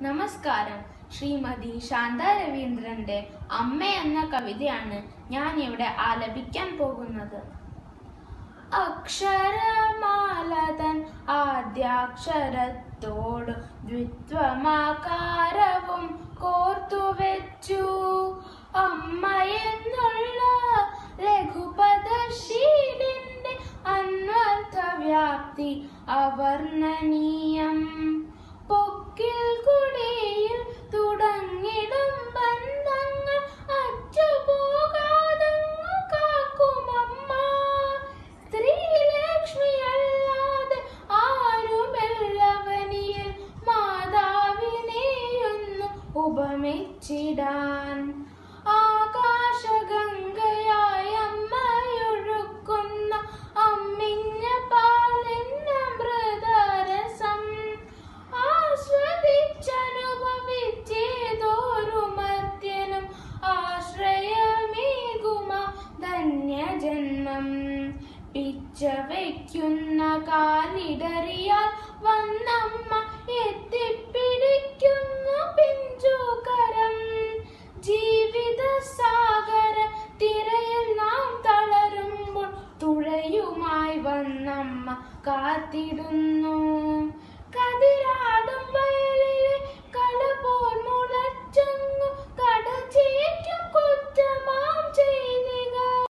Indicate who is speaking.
Speaker 1: നമസ്കാരം ശ്രീമതി ശാന്ത രവീന്ദ്രന്റെ അമ്മ എന്ന കവിതയാണ് ഞാൻ ഇവിടെ ആലപിക്കാൻ പോകുന്നത് അക്ഷരമാലതൻ ആദ്യാക്ഷരത്തോട് ദ്വിത്വമാകാരവും കോർത്തുവെച്ചു അമ്മ എന്നുള്ള ലഘുപദശീലിന്റെ അന്വർത്ഥ വ്യാപ്തി അവർണ്ണനീയം പൊക്കിൽ കുടിയിൽ തുടങ്ങിടും ബന്ധങ്ങൾ അറ്റുപോകാതങ്ങു കാക്കുമമ്മ സ്ത്രീലക്ഷ്മിയല്ലാതെ ആരുമെല്ലവനിയിൽ മാതാവിനെയൊന്നു ഉപമിച്ചിടാൻ ആകാശഗംഗയായ അമ്മയൊഴുക്കുന്ന അമ്മിഞ്ഞ പാലിന്നമൃതരസം ആസ്വദിച്ചനുഭവിച്ചേതോരു മർത്യനും ആശ്രയമേകുമ ധന്യജന്മം പിച്ച വയ്ക്കുന്ന കാലിടറിയാൽ വന്നമ്മ എത്തിപ്പിടിക്കുന്നു പിഞ്ചുകരം ജീവിത സാഗര തിരയിൽ നാം തളരുമ്പോൾ തുഴയുമായി വന്നമ്മ കാത്തിടുന്നു